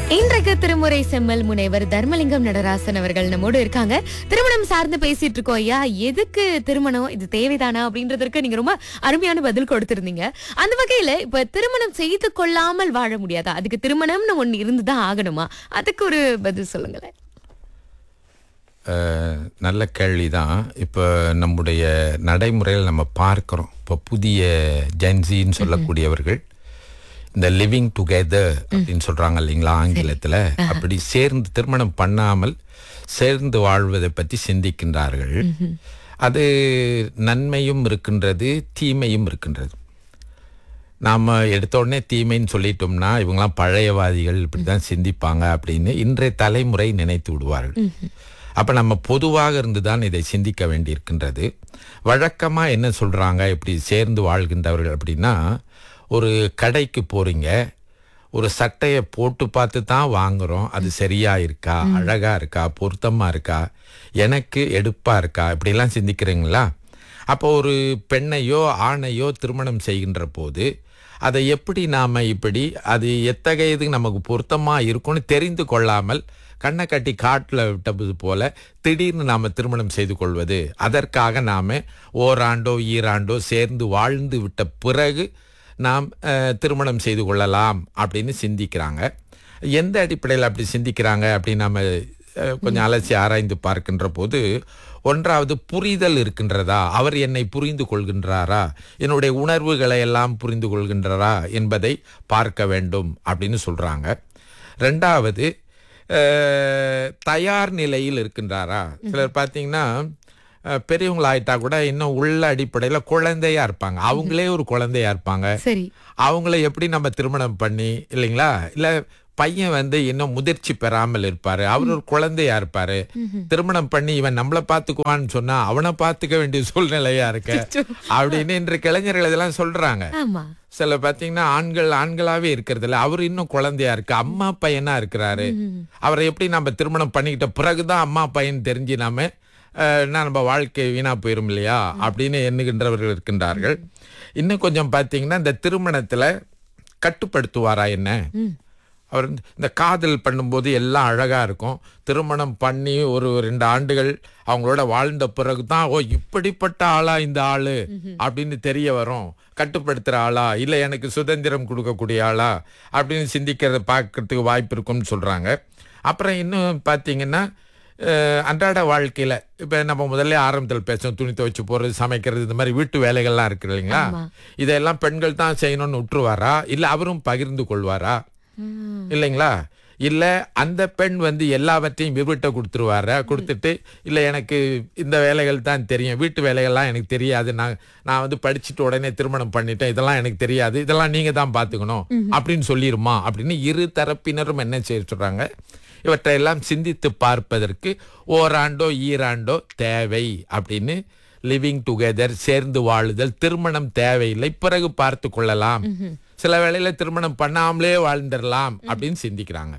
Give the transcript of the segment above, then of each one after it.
இன்றைக்கு திருமுறை செம்மல் முனைவர் தர்மலிங்கம் நடராசன் அவர்கள் நம்மோடு இருக்காங்க திருமணம் சார்ந்து பேசிட்டு இருக்கோம் ஐயா எதுக்கு திருமணம் இது தேவைதானா அப்படின்றதற்கு நீங்க ரொம்ப அருமையான பதில் கொடுத்திருந்தீங்க அந்த வகையில இப்ப திருமணம் செய்து கொள்ளாமல் வாழ முடியாதா அதுக்கு திருமணம்னு ஒண்ணு இருந்துதான் ஆகணுமா அதுக்கு ஒரு பதில் சொல்லுங்களேன் அஹ், நல்ல கேள்வி தான் இப்போ நம்முடைய நடைமுறையில் நம்ம பார்க்குறோம் இப்போ புதிய ஜென்சின்னு சொல்லக்கூடியவர்கள் இந்த லிவிங் டுகெதர் அப்படின்னு சொல்கிறாங்க இல்லைங்களா ஆங்கிலத்தில் அப்படி சேர்ந்து திருமணம் பண்ணாமல் சேர்ந்து வாழ்வதை பற்றி சிந்திக்கின்றார்கள் அது நன்மையும் இருக்கின்றது தீமையும் இருக்கின்றது நாம் எடுத்த உடனே தீமைன்னு சொல்லிட்டோம்னா இவங்கெல்லாம் பழையவாதிகள் இப்படி தான் சிந்திப்பாங்க அப்படின்னு இன்றைய தலைமுறை நினைத்து விடுவார்கள் அப்போ நம்ம பொதுவாக இருந்து தான் இதை சிந்திக்க வேண்டியிருக்கின்றது வழக்கமாக என்ன சொல்கிறாங்க இப்படி சேர்ந்து வாழ்கின்றவர்கள் அப்படின்னா ஒரு கடைக்கு போகிறீங்க ஒரு சட்டையை போட்டு பார்த்து தான் வாங்குறோம் அது சரியா இருக்கா அழகா இருக்கா பொருத்தமா இருக்கா எனக்கு எடுப்பா இருக்கா இப்படிலாம் சிந்திக்கிறீங்களா அப்போ ஒரு பெண்ணையோ ஆணையோ திருமணம் செய்கின்ற போது அதை எப்படி நாம் இப்படி அது எத்தகையது நமக்கு பொருத்தமாக இருக்கும்னு தெரிந்து கொள்ளாமல் கண்ணை கட்டி காட்டில் விட்டது போல திடீர்னு நாம் திருமணம் செய்து கொள்வது அதற்காக நாம் ஓராண்டோ ஈராண்டோ சேர்ந்து வாழ்ந்து விட்ட பிறகு நாம் அஹ், திருமணம் செய்து கொள்ளலாம் அப்படின்னு சிந்திக்கிறாங்க எந்த அடிப்படையில் அப்படி சிந்திக்கிறாங்க அப்படின்னு நம்ம அஹ், கொஞ்சம் அலசி ஆராய்ந்து பார்க்கின்ற போது ஒன்றாவது புரிதல் இருக்கின்றதா அவர் என்னை புரிந்து கொள்கின்றாரா என்னுடைய உணர்வுகளை எல்லாம் புரிந்து கொள்கின்றாரா என்பதை பார்க்க வேண்டும் அப்படின்னு சொல்றாங்க ரெண்டாவது அஹ், தயார் நிலையில் இருக்கின்றாரா சிலர் பார்த்தீங்கன்னா அஹ், பெரியவங்களாயிட்டா கூட இன்னும் உள்ள அடிப்படையில் குழந்தையா இருப்பாங்க அவங்களே ஒரு குழந்தையா இருப்பாங்க சரி அவங்கள எப்படி நம்ம திருமணம் பண்ணி இல்லைங்களா இல்ல பையன் வந்து இன்னும் முதிர்ச்சி பெறாமல் இருப்பாரு அவர் ஒரு குழந்தையா இருப்பாரு திருமணம் பண்ணி இவன் நம்மள பாத்துக்குவான்னு சொன்னா அவனை பாத்துக்க வேண்டிய சூழ்நிலையா இருக்க அப்படின்னு இன்றைக்கு இளைஞர்கள் இதெல்லாம் சொல்றாங்க ஆமா சில பாத்தீங்கன்னா ஆண்கள் ஆண்களாவே இருக்கிறது இல்ல அவர் இன்னும் குழந்தையா இருக்கு அம்மா பையனா இருக்கிறாரு அவரை எப்படி நம்ம திருமணம் பண்ணிக்கிட்ட பிறகுதான் அம்மா பையன் தெரிஞ்சு நாம அஹ், என்ன நம்ம வாழ்க்கை வீணா போயிரும் இல்லையா அப்படின்னு எண்ணுகின்றவர்கள் இருக்கின்றார்கள் இன்னும் கொஞ்சம் பாத்தீங்கன்னா இந்த திருமணத்துல கட்டுப்படுத்துவாரா என்ன அவர் இந்த- இந்த காதல் பண்ணும்போது எல்லாம் அழகா இருக்கும் திருமணம் பண்ணி ஒரு ரெண்டு ஆண்டுகள் அவங்களோட வாழ்ந்த பிறகு தான் ஓ இப்படிப்பட்ட ஆளா இந்த ஆளு அப்படின்னு தெரிய வரும் கட்டுப்படுத்துற ஆளா இல்ல எனக்கு சுதந்திரம் கொடுக்கக்கூடிய ஆளா அப்படின்னு சிந்திக்கிறத பார்க்கறதுக்கு வாய்ப்பு இருக்கும்னு சொல்றாங்க அப்புறம் இன்னும் பார்த்தீங்கன்னா அஹ், அன்றாட வாழ்க்கையில இப்ப நம்ம முதல்ல ஆரம்பத்தில் பேசணும் துணி துவைச்சு போறது சமைக்கிறது இந்த மாதிரி வீட்டு வேலைகள்லாம் இருக்கு இல்லைங்களா இதெல்லாம் பெண்கள் தான் செய்யணும்னு விட்டுருவாரா இல்ல அவரும் பகிர்ந்து கொள்வாரா இல்லைங்களா இல்ல அந்த பெண் வந்து எல்லாவற்றையும் இவர்கிட்ட கொடுத்துருவாரா கொடுத்துட்டு இல்ல எனக்கு இந்த வேலைகள் தான் தெரியும் வீட்டு வேலைகள்லாம் எனக்கு தெரியாது நான் நான் வந்து படிச்சுட்டு உடனே திருமணம் பண்ணிட்டேன் இதெல்லாம் எனக்கு தெரியாது இதெல்லாம் நீங்க தான் பாத்துக்கணும் அப்படின்னு சொல்லிருமா அப்படின்னு இரு தரப்பினரும் என்ன செய்ய சொல்றாங்க இவற்றையெல்லாம் சிந்தித்து பார்ப்பதற்கு ஓராண்டோ ஈராண்டோ தேவை அப்படின்னு லிவிங் டுகெதர் சேர்ந்து வாழுதல் திருமணம் தேவையில்லை பிறகு பார்த்து கொள்ளலாம் சில வேளையில திருமணம் பண்ணாமலே வாழ்ந்துடலாம் அப்படின்னு சிந்திக்கிறாங்க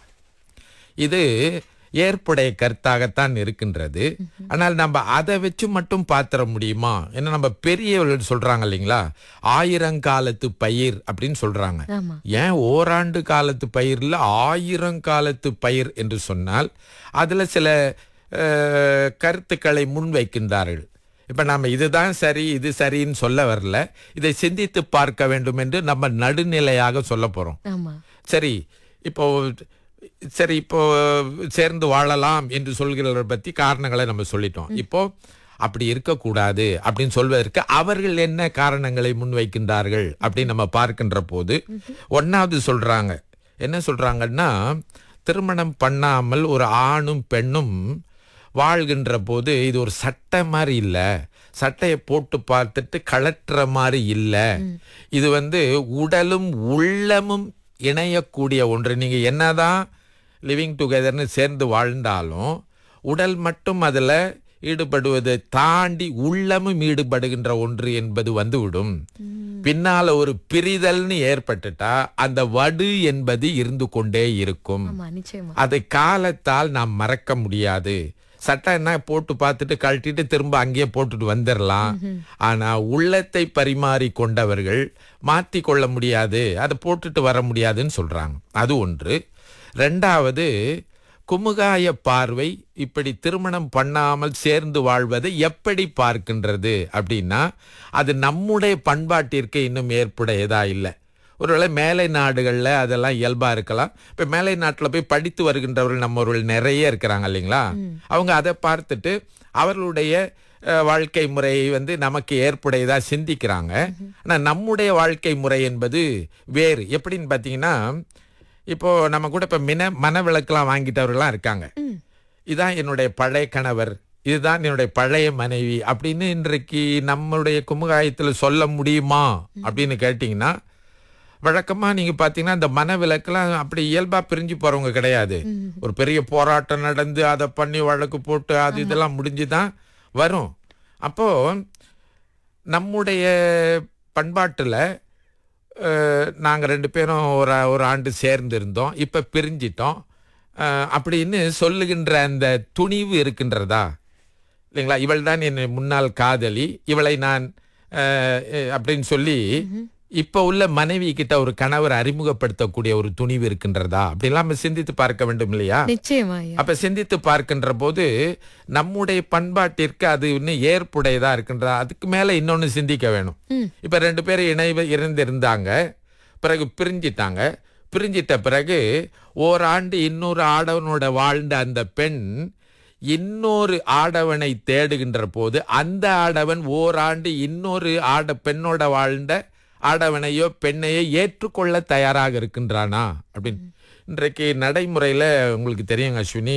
இது ஏற்புடைய கருத்தாகத்தான் இருக்கின்றது ஆனால் நம்ம அதை வச்சு மட்டும் பாத்திர முடியுமா ஏன்னா நம்ம பெரியவர்கள் சொல்றாங்க இல்லைங்களா ஆயிரங்காலத்து பயிர் அப்படின்னு சொல்றாங்க ஆமா ஏன் ஓராண்டு காலத்து பயிர்ல ஆயிரம் காலத்து பயிர் என்று சொன்னால் அதுல சில அஹ், கருத்துக்களை முன்வைக்கின்றார்கள் இப்ப நம்ம இதுதான் சரி இது சரின்னு சொல்ல வரல இதை சிந்தித்து பார்க்க வேண்டும் என்று நம்ம நடுநிலையாக சொல்ல போறோம் ஆமா சரி இப்போ சரி இப்போ சேர்ந்து வாழலாம் என்று சொல்கிறவரை பத்தி காரணங்களை நம்ம சொல்லிட்டோம் இப்போ அப்படி இருக்கக்கூடாது அப்படின்னு சொல்வதற்கு அவர்கள் என்ன காரணங்களை முன்வைக்கின்றார்கள் அப்படின்னு நம்ம பார்க்கின்ற போது ஒன்னாவது சொல்றாங்க என்ன சொல்றாங்கன்னா திருமணம் பண்ணாமல் ஒரு ஆணும் பெண்ணும் வாழ்கின்ற போது இது ஒரு சட்டை மாதிரி இல்ல சட்டையை போட்டு பார்த்துட்டு கலட்டுற மாதிரி இல்ல இது வந்து உடலும் உள்ளமும் இணையக்கூடிய ஒன்று நீங்க என்னதான் லிவிங் டுகெதர்னு சேர்ந்து வாழ்ந்தாலும் உடல் மட்டும் அதுல ஈடுபடுவதை தாண்டி உள்ளமும் ஈடுபடுகின்ற ஒன்று என்பது வந்துவிடும் பின்னால ஒரு பிரிதல்னு ஏற்பட்டுட்டா அந்த வடு என்பது இருந்து கொண்டே இருக்கும் ஆமா நிச்சயமா அதை காலத்தால் நாம் மறக்க முடியாது சட்டை என்ன போட்டு பார்த்துட்டு கழட்டிட்டு திரும்ப அங்கேயே போட்டுட்டு வந்துடலாம் ஆனா உள்ளத்தை பரிமாறி கொண்டவர்கள் மாற்றி கொள்ள முடியாது அதை போட்டுட்டு வர முடியாதுன்னு சொல்றாங்க அது ஒன்று ரெண்டாவது குமுகாய பார்வை இப்படி திருமணம் பண்ணாமல் சேர்ந்து வாழ்வதை எப்படி பார்க்கின்றது அப்படின்னா அது நம்முடைய பண்பாட்டிற்கு இன்னும் ஏற்புடையதா இல்லை ஒருவேளை மேலை நாடுகளில் அதெல்லாம் இயல்பா இருக்கலாம் இப்போ மேலை நாட்டில் போய் படித்து வருகின்றவர்கள் நம்மவர்கள் நிறைய இருக்கிறாங்க இல்லைங்களா அவங்க அதை பார்த்துட்டு அவர்களுடைய அஹ், வாழ்க்கை முறையை வந்து நமக்கு ஏற்புடையதா சிந்திக்கிறாங்க ஆனால் நம்முடைய வாழ்க்கை முறை என்பது வேறு எப்படின்னு பார்த்தீங்கன்னா இப்போ நம்ம கூட இப்போ மின மனவிளக்கெல்லாம் வாங்கிட்டவர்கள்லாம் இருக்காங்க இதான் என்னுடைய பழைய கணவர் இதுதான் என்னுடைய பழைய மனைவி அப்படின்னு இன்றைக்கு நம்மளுடைய குமுகாயத்தில் சொல்ல முடியுமா அப்படின்னு கேட்டிங்கன்னா வழக்கமாக நீங்கள் பார்த்தீங்கன்னா இந்த மனவிலக்கெல்லாம் அப்படி இயல்பாக பிரிஞ்சு போகிறவங்க கிடையாது ஒரு பெரிய போராட்டம் நடந்து அதை பண்ணி வழக்கு போட்டு அது இதெல்லாம் முடிஞ்சு தான் வரும் அப்போது நம்முடைய பண்பாட்டில் நாங்கள் ரெண்டு பேரும் ஒரு ஒரு ஆண்டு சேர்ந்து இருந்தோம் இப்போ பிரிஞ்சிட்டோம் அஹ், அப்படின்னு சொல்லுகின்ற அந்த துணிவு இருக்கின்றதா இல்லைங்களா இவள் தான் என் முன்னாள் காதலி இவளை நான் அஹ், அஹ், அப்படின்னு சொல்லி இப்போ உள்ள மனைவி கிட்ட ஒரு கணவர் அறிமுகப்படுத்தக்கூடிய ஒரு துணிவு இருக்கின்றதா அப்படிலாம் நம்ம சிந்தித்து பார்க்க வேண்டும் இல்லையா நிச்சயமா ஐயா அப்ப சிந்தித்து பார்க்கின்ற போது நம்முடைய பண்பாட்டிற்கு அது இன்னும் ஏற்புடையதா இருக்கின்றதா அதுக்கு மேல இன்னொன்னு சிந்திக்க வேணும் இப்ப ரெண்டு பேரும் இணைவு இருந்திருந்தாங்க பிறகு பிரிஞ்சிட்டாங்க பிரிஞ்சிட்ட பிறகு ஓராண்டு இன்னொரு ஆடவனோட வாழ்ந்த அந்த பெண் இன்னொரு ஆடவனை தேடுகின்ற போது அந்த ஆடவன் ஓராண்டு இன்னொரு ஆட பெண்ணோட வாழ்ந்த ஆடவனையோ பெண்ணையோ ஏற்றுக்கொள்ள தயாராக இருக்கின்றானா அப்படின்னு இன்றைக்கு நடைமுறையில் உங்களுக்கு தெரியும் அஸ்வினி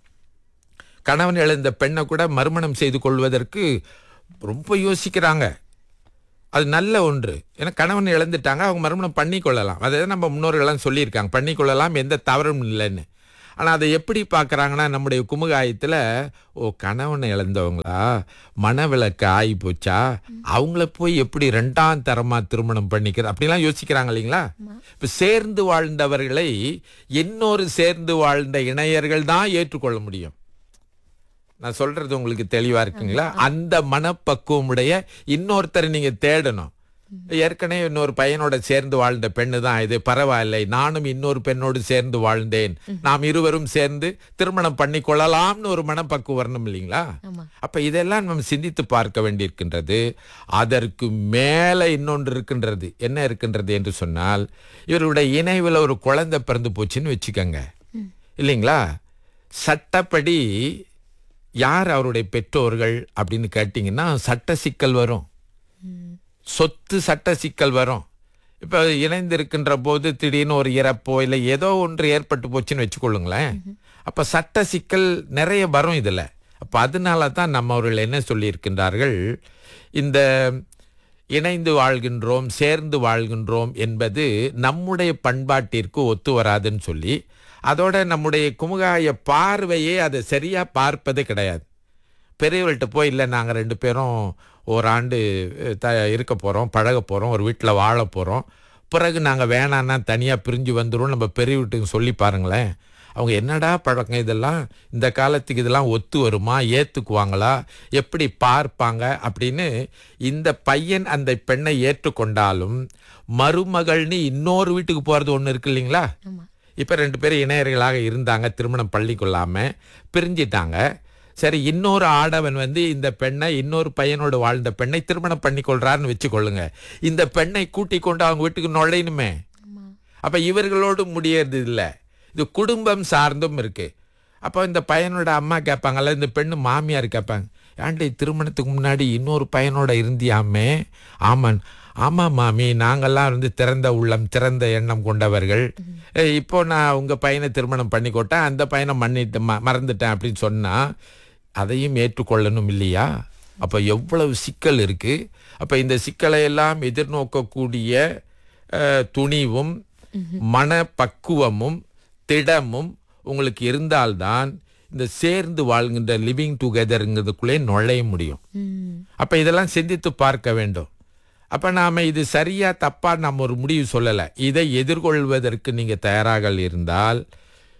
கணவன் இழந்த பெண்ணை கூட மறுமணம் செய்து கொள்வதற்கு ரொம்ப யோசிக்கிறாங்க அது நல்ல ஒன்று ஏன்னா கணவன் இழந்துட்டாங்க அவங்க மறுமணம் பண்ணி கொள்ளலாம் அதை நம்ம முன்னோர்கள்லாம் சொல்லியிருக்காங்க பண்ணி கொள்ளலாம் எந்த தவறும் இல்லைன்னு ஆனால் அதை எப்படி பார்க்குறாங்கன்னா நம்முடைய குமுகாயத்தில் ஓ கணவனை இழந்தவங்களா மனவிளக்கு ஆகி போச்சா அவங்கள போய் எப்படி ரெண்டாம் தரமாக திருமணம் பண்ணிக்கிறது அப்படிலாம் யோசிக்கிறாங்க இல்லைங்களா இப்போ சேர்ந்து வாழ்ந்தவர்களை இன்னொரு சேர்ந்து வாழ்ந்த இணையர்கள் தான் ஏற்றுக்கொள்ள முடியும் நான் சொல்றது உங்களுக்கு தெளிவா இருக்குங்களா அந்த மனப்பக்குவமுடைய இன்னொருத்தரை நீங்க தேடணும் ஏற்கனவே இன்னொரு பையனோட சேர்ந்து வாழ்ந்த பெண்ணு தான் இது பரவாயில்லை நானும் இன்னொரு பெண்ணோடு சேர்ந்து வாழ்ந்தேன் நாம் இருவரும் சேர்ந்து திருமணம் பண்ணி கொள்ளலாம்னு ஒரு மனப்பக்குவம் வரணும் இல்லைங்களா ஆமா. அப்ப இதெல்லாம் நம்ம சிந்தித்து பார்க்க வேண்டியிருக்கின்றது அதற்கு மேல இன்னொன்று இருக்கின்றது என்ன இருக்கின்றது என்று சொன்னால் இவருடைய இணைவில் ஒரு குழந்தை பிறந்து போச்சுன்னு வச்சுக்கோங்க இல்லைங்களா சட்டப்படி யார் அவருடைய பெற்றோர்கள் அப்படின்னு கேட்டிங்கன்னா சட்ட சிக்கல் வரும் சொத்து சட்ட சிக்கல் வரும் இப்போ இணைந்திருக்கின்ற போது திடீர்னு ஒரு இறப்போ இல்லை ஏதோ ஒன்று ஏற்பட்டு போச்சுன்னு வச்சுக்கொள்ளுங்களேன் அப்போ சட்ட சிக்கல் நிறைய வரும் இதில் அப்போ அதனால தான் நம்ம அவர்கள் என்ன சொல்லியிருக்கின்றார்கள் இந்த இணைந்து வாழ்கின்றோம் சேர்ந்து வாழ்கின்றோம் என்பது நம்முடைய பண்பாட்டிற்கு ஒத்து வராதுன்னு சொல்லி அதோட நம்முடைய குமுகாய பார்வையே அதை சரியா பார்ப்பது கிடையாது பெரியவர்கள்ட்ட போய் இல்லை நாங்கள் ரெண்டு பேரும் ஓராண்டு அஹ், த இருக்க போகிறோம் பழக போகிறோம் ஒரு வீட்டில் வாழ போகிறோம் பிறகு நாங்கள் வேணான்னா தனியாக பிரிஞ்சு வந்துடும் நம்ம பெரிய வீட்டுக்கு சொல்லி பாருங்களேன் அவங்க என்னடா பழக்கம் இதெல்லாம் இந்த காலத்துக்கு இதெல்லாம் ஒத்து வருமா ஏற்றுக்குவாங்களா எப்படி பார்ப்பாங்க அப்படின்னு இந்த பையன் அந்த பெண்ணை ஏற்றுக்கொண்டாலும் மருமகள்னு இன்னொரு வீட்டுக்கு போகிறது ஒன்று இருக்கு இல்லைங்களா ஆமா இப்போ ரெண்டு பேரும் இணையர்களாக இருந்தாங்க திருமணம் பள்ளி கொள்ளாம பிரிஞ்சிட்டாங்க சரி இன்னொரு ஆடவன் வந்து இந்த பெண்ணை இன்னொரு பையனோடு வாழ்ந்த பெண்ணை திருமணம் பண்ணி கொள்றாருன்னு வச்சுக்கொள்ளுங்க இந்த பெண்ணை கூட்டி கொண்டு அவங்க வீட்டுக்கு நுழையணுமே ஆமா அப்ப இவர்களோடு முடியறது இல்ல இது குடும்பம் சார்ந்தும் இருக்கு அப்போ இந்த பையனோட அம்மா கேட்பாங்கல்ல இந்த பெண்ணு மாமியார் கேட்பாங்க ஏன்டி திருமணத்துக்கு முன்னாடி இன்னொரு பையனோட இருந்தியாமே ஆமான் ஆமா மாமி நாங்கெல்லாம் வந்து திறந்த உள்ளம் திறந்த எண்ணம் கொண்டவர்கள் ஏய், இப்போ நான் உங்க பையனை திருமணம் பண்ணி கொட்டேன் அந்த பையனை மன்னிட்டு ம- மறந்துட்டேன் அப்படின்னு சொன்னா அதையும் ஏற்றுக்கொள்ளணும் இல்லையா அப்ப எவ்வளவு சிக்கல் இருக்கு அப்ப இந்த சிக்கலை எல்லாம் எதிர்நோக்கக்கூடிய அஹ், துணிவும் மனப்பக்குவமும் திடமும் உங்களுக்கு இருந்தால்தான் இந்த சேர்ந்து வாழ்கின்ற லிவிங் டுகெதருங்கிறதுக்குள்ளே நுழைய முடியும் ம் அப்ப இதெல்லாம் சிந்தித்து பார்க்க வேண்டும் அப்ப நாம இது சரியா தப்பா நம்ம ஒரு முடிவு சொல்லல இதை எதிர்கொள்வதற்கு நீங்க தயாராக இருந்தால்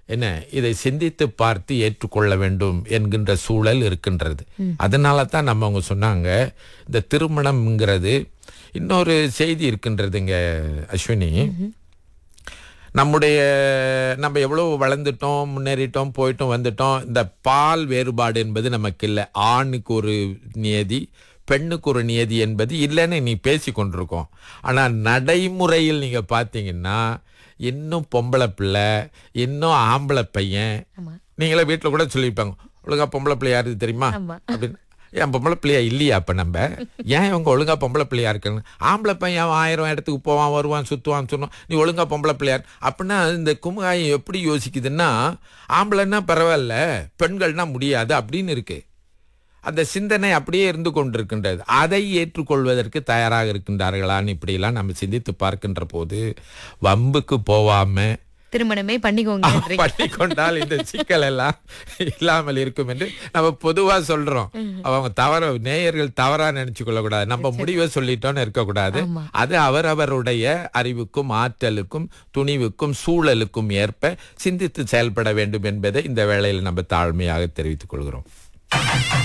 என்ன இதை சிந்தித்து பார்த்து ஏற்றுக்கொள்ள வேண்டும் என்கின்ற சூழல் இருக்கின்றது அதனால தான் நம்ம அவங்க சொன்னாங்க இந்த திருமணம்ங்கிறது இன்னொரு செய்தி இருக்கின்றதுங்க அஸ்வினி நம்முடைய நம்ம எவ்வளோ வளர்ந்துட்டோம் முன்னேறிட்டோம் போயிட்டோம் வந்துட்டோம் இந்த பால் வேறுபாடு என்பது நமக்கு இல்லை ஆணுக்கு ஒரு நியதி பெண்ணுக்கு ஒரு நியதி என்பது இல்லைன்னு நீ பேசி கொண்டிருக்கோம் ஆனால் நடைமுறையில் நீங்கள் பார்த்தீங்கன்னா இன்னும் பொம்பளை பிள்ளை இன்னும் ஆம்பளை பையன் ஆமா நீங்களே வீட்டில் கூட சொல்லியிருப்பாங்க ஒழுங்கா பொம்பளை பிள்ளை யாருக்கு தெரியுமா ஆமா. அப்படின்னு ஏன் பொம்பளை பிள்ளையா இல்லையா அப்ப நம்ம ஏன் இவங்க ஒழுங்கா பொம்பளை பிள்ளையா இருக்காங்க ஆம்பளை பையன் அவன் ஆயிரம் இடத்துக்கு போவான் வருவான் சுத்துவான் சொன்னோம் நீ ஒழுங்கா பொம்பளை பிள்ளையா இரு. அப்படின்னா இந்த குமுகாயம் எப்படி யோசிக்குதுன்னா ஆம்பளைன்னா பரவாயில்ல பெண்கள்னா முடியாது அப்படின்னு இருக்கு அந்த சிந்தனை அப்படியே இருந்து கொண்டிருக்கின்றது அதை ஏற்றுக்கொள்வதற்கு தயாராக இருக்கின்றார்களான்னு இப்படியெல்லாம் நம்ம சிந்தித்து பார்க்கின்ற போது வம்புக்கு போவாம திருமணமே பண்ணிக்கோங்க பண்ணி கொண்டால் இந்த சிக்கல் எல்லாம் இல்லாமல் இருக்கும் என்று நம்ம பொதுவா சொல்றோம் அவங்க தவற நேயர்கள் தவறா நினைச்சு கொள்ளக்கூடாது நம்ம முடிவை சொல்லிட்டோம்னு இருக்கக்கூடாது ஆமா. அது அவரவருடைய அறிவுக்கும் ஆற்றலுக்கும் துணிவுக்கும் சூழலுக்கும் ஏற்ப சிந்தித்து செயல்பட வேண்டும் என்பதை இந்த வேளையில் நம்ம தாழ்மையாக தெரிவித்துக் கொள்கிறோம்